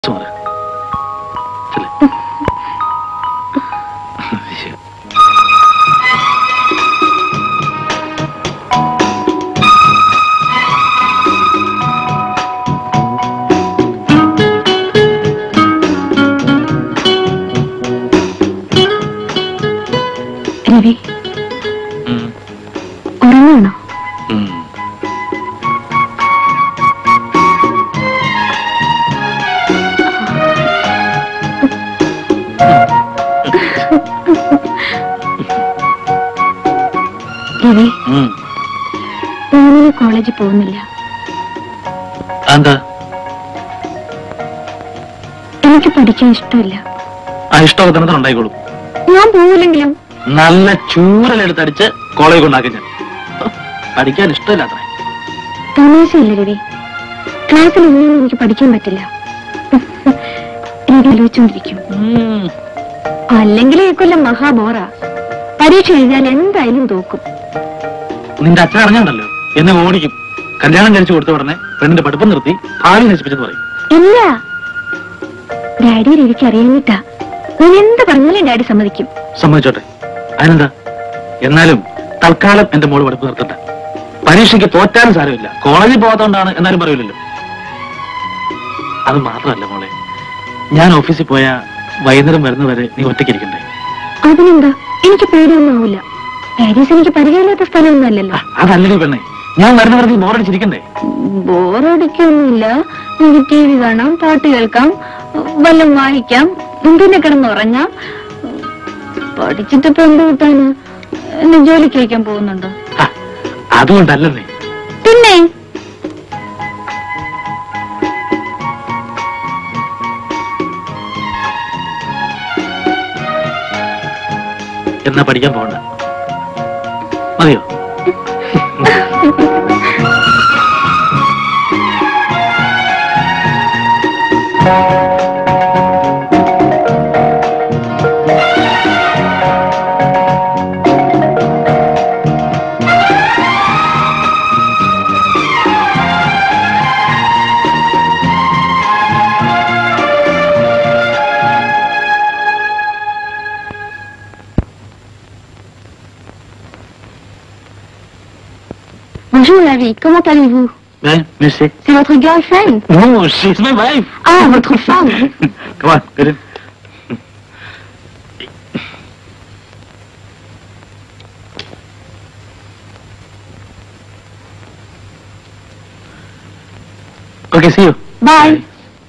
സുമത ചെല്ല്. ശരി. രവി ഉം, ഉറങ്ങാണോ ഉം. രവി ഉം. ഞാനിനി കോളേജിൽ പോകുന്നില്ല അതെന്താ എനിക്ക് പഠിക്കാൻ ഇഷ്ടമില്ല ആ ഇഷ്ടമൊക്കെ തന്നെ ഉണ്ടായിക്കോളും ഞാൻ പോവില്ലെങ്കിലും നല്ല ചൂരലെടുത്തടിച്ച് കോളേജ് കൊണ്ടാക്കും ഞാൻ പഠിക്കാൻ ഇഷ്ടമില്ല അത്രേ തമാശയില്ല രവി ക്ലാസ്സിൽ ഒന്നും എനിക്ക് പഠിക്കാൻ പറ്റില്ല എനിക്ക് ആലോചിച്ചുകൊണ്ടിരിക്കും ഉം. അല്ലെങ്കിൽ ഈ കൊല്ലം മഹാബോറ പരീക്ഷ എഴുതിയാൽ എന്തായാലും തോക്കും നിന്റെ അച്ഛൻ അറിഞ്ഞുണ്ടല്ലോ എന്നെ ഓടിക്കും കല്യാണം കഴിച്ചു കൊടുത്ത ഉടനെ പെണ്ണിന്റെ പഠിപ്പ് നിർത്തി ഭാവി നശിപ്പിച്ചെന്ന് പറയും ഇല്ല ഡാഡി രവിക്ക് അറിയാനിട്ടാ ഞാൻ എന്ത് പറഞ്ഞാലും ഡാഡി സമ്മതിക്കും സമ്മതിച്ചോട്ടെ അതിനെന്താ എന്നാലും തൽക്കാലം എന്റെ മോള് പഠിപ്പ് നിർത്തട്ടെ പരീക്ഷയ്ക്ക് തോറ്റാലും സാരമില്ല കോളേജിൽ പോകാത്തോണ്ടാണ് എന്നാലും പറയില്ലല്ലോ അത് മാത്രമല്ല മോളെ ഞാൻ ഓഫീസിൽ പോയാ വൈകുന്നേരം വരുന്നവരെ നീ ഒറ്റയ്ക്കിരിക്കണ്ടേ അതിനെന്താ എനിക്ക് പേടിയൊന്നും ആവില്ല പാരീസ് എനിക്ക് പരിചയമില്ലാത്ത സ്ഥലമൊന്നും അല്ലല്ലോ അതല്ലേ പെണ്ണെ ഞാൻ വരുന്നവരെ നീ ബോറടിച്ചിരിക്കണ്ടേ ബോറടിക്കൊന്നുമില്ല എനിക്ക് ടി വി കാണാം പാട്ട് കേൾക്കാം വല്ലതും വായിക്കാം പിന്നെ കിടന്നുറങ്ങാം പഠിച്ചിട്ടിപ്പോ എന്ത് കിട്ടാന് എന്നെ ജോലിക്ക് വയ്ക്കാൻ പോകുന്നുണ്ടോ ആ, അതുകൊണ്ടല്ലേ പിന്നെ എന്നാ പഠിക്കാൻ പോകണ്ട മതിയോ Bonjour la vie, comment allez-vous Eh, merci. C'est votre girlfriend No, she's my wife. Ah, votre femme Come on, get in. Okay, see you. Bye.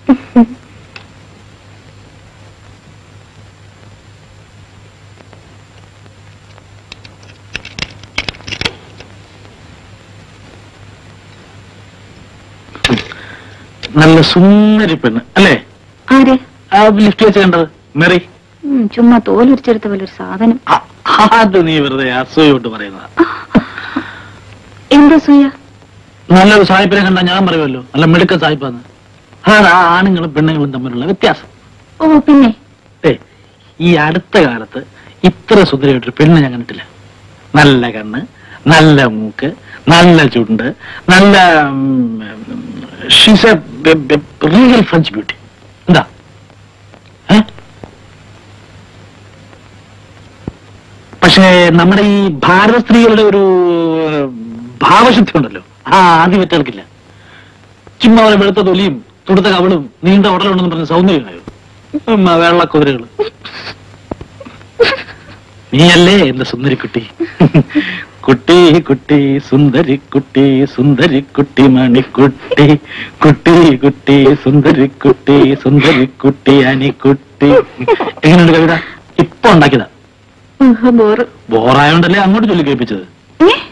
നല്ല സുന്ദരി പെണ്ണ് അല്ലേ ആരെ ആ ലിഫ്റ്റ് വെച്ച് കണ്ടത് മെറി ഉം, ചുമ്മാ തോലുരിച്ചെടുത്ത പോലെ ഒരു സാധനം ആ, അത് നീ വെറുതെ അസൂയോട്ട് പറയുന്നതാ എന്താ സൂയ നല്ലൊരു സായിപ്പിനെ കണ്ടാ ഞാൻ പറയുമല്ലോ നല്ല മിടുക്ക സായിപ്പാന്ന് അതാണ് ആ ആണുങ്ങളും പെണ്ണുങ്ങളും തമ്മിലുള്ള വ്യത്യാസം ഓ പിന്നെ ഏ ഈ അടുത്ത കാലത്ത് ഇത്ര സുന്ദരിയായിട്ടൊരു പെണ്ണ് ഞാൻ കണ്ടിട്ടില്ല നല്ല കണ്ണ് നല്ല മൂക്ക് നല്ല ചുണ്ട് നല്ല she's a real French beauty എന്താ ഏ? പക്ഷേ നമ്മുടെ ഈ ഭാരത സ്ത്രീകളുടെ ഒരു ഭാവശുദ്ധി ഉണ്ടല്ലോ ആ ആദ്യം മറ്റേൾക്കില്ല ചുമ്മാ അവരെ വെളുത്ത തൊലിയും തുടുത്ത കവളും നീണ്ട ഉടലുണ്ടെന്ന് പറഞ്ഞ സൗന്ദര്യമായോ ഉം, ആ വെള്ള കുതിരകള് നീയല്ലേ എന്റെ സുന്ദരി കുട്ടി കുട്ടി കുട്ടി സുന്ദരി കുട്ടി സുന്ദരി കുട്ടി മണിക്കുട്ടി കുട്ടി കുട്ടി സുന്ദരി കുട്ടി സുന്ദരി കുട്ടി അനിക്കുട്ടി എങ്ങനെയുണ്ട് കവിത ഇപ്പൊ ഉണ്ടാക്കിയതാ ബോറ് ബോറായോണ്ടല്ലേ അങ്ങോട്ട് ചൊല്ലി കേൾപ്പിച്ചത് ഏ